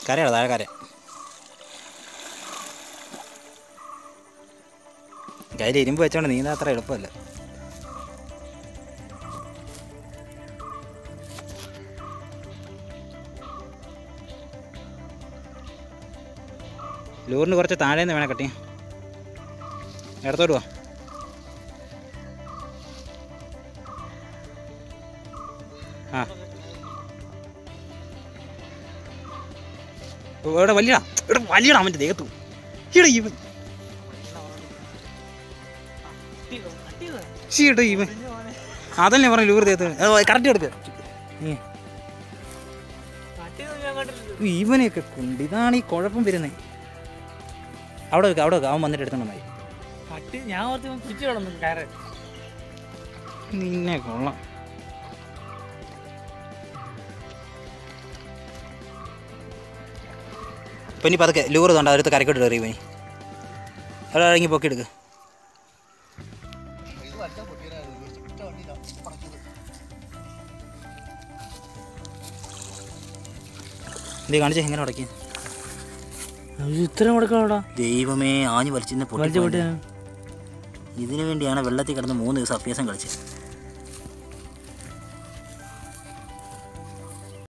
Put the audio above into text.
കരയാണ് താഴെ കര കയ്യിൽ ഇരുമ്പ് വെച്ചോണ്ട് നീന്താൻ അത്ര എളുപ്പമല്ല ലൂറിന് കുറച്ച് താഴെ നിന്ന് വേണം കട്ടി ഇടത്തോട്ട് വാ ആ ഇവിടെ വലിയടാ ഇവിടെ വലിയടാ അവൻ്റെ ദേഹത്തു ഇവിടെ ഇവൻ ചീട്ടോ ഇവൻ അതല്ലേ പറഞ്ഞു ലൂർ ദേഹത്ത് കറക്റ്റ് എടുക്കുക ഇവനെയൊക്കെ കൊണ്ട് ഇതാണ് ഈ കുഴപ്പം വരുന്നത് അവിടെ വെക്ക് അവിടെ വെക്ക് അവൻ വന്നിട്ട് എടുത്തോണ്ട് മതി പട്ടി ഞാൻ ഓർത്ത് ഇവൻ പിടിച്ചു കിടന്നു കയറ് നിന്നെ കൊള്ളാം ഇപ്പം ഇനി പതുക്കെ ലൂറ് തൊണ്ട അടുത്ത് കരക്കോട്ട് കയറി ഇവനി അവിടെ ഇറങ്ങി പൊക്കി എടുക്ക് ഇത് കാണിച്ചേ എങ്ങനെ ഉടക്കി ഇത്ര കൊടുക്കണോടാ ദൈവമേ ആഞ്ഞു വലിച്ചിന്ന് വലിച്ചു പൊട്ടി പൊട്ടി ഇതിനു വേണ്ടിയാണ് വെള്ളത്തിൽ കിടന്ന് മൂന്ന് ദിവസം അഭ്യാസം കളിച്ചത്